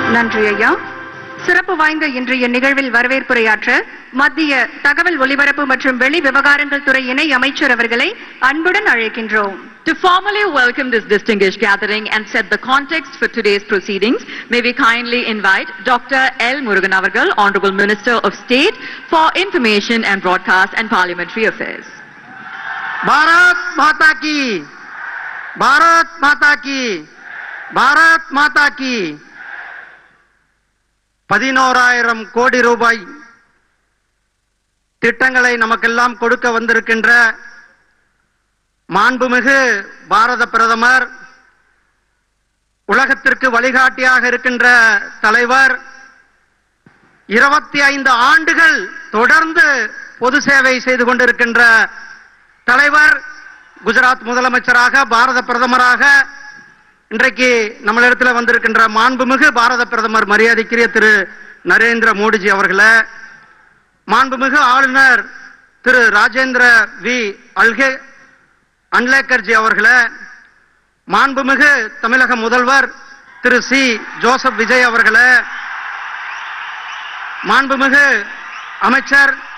நன்றி ஐயா சிறப்பு வாய்ந்த இன்றைய நிகழ்வில் வரவேற்புரையாற்ற மத்திய தகவல் ஒலிபரப்பு மற்றும் வெளி விவகாரங்கள் துறை இணை அமைச்சர் அவர்களை அன்புடன் அழைக்கின்றோம் To formally welcome this distinguished gathering and set the context for today's proceedings, may we kindly invite Dr. L. Murugan Avargal, Honorable Minister of State for Information and Broadcast and Parliamentary Affairs. Bharat மாதா கி பாரத் மாதா கி பாரத் மாதா கி பதினோராயிரம் கோடி ரூபாய் திட்டங்களை நமக்கெல்லாம் கொடுக்க வந்திருக்கின்ற மாண்புமிகு பாரத பிரதமர் உலகத்திற்கு வழிகாட்டியாக இருக்கின்ற தலைவர் இருபத்தி ஐந்து ஆண்டுகள் தொடர்ந்து பொது சேவை செய்து கொண்டிருக்கின்ற தலைவர் குஜராத் முதலமைச்சராக பாரத பிரதமராக இன்றைக்கு நம்மளிடத்தில் வந்திருக்கின்ற மாண்புமிகு பாரத பிரதமர் மரியாதைக்குரிய திரு நரேந்திர மோடிஜி அவர்களே மாண்புமிகு ஆளுநர் திரு ராஜேந்திர வி அல்கே அன்லேக்கர்ஜி அவர்களே மாண்புமிகு தமிழக முதல்வர் திரு சி ஜோசப் விஜய் அவர்களே மாண்புமிகு அமைச்சர்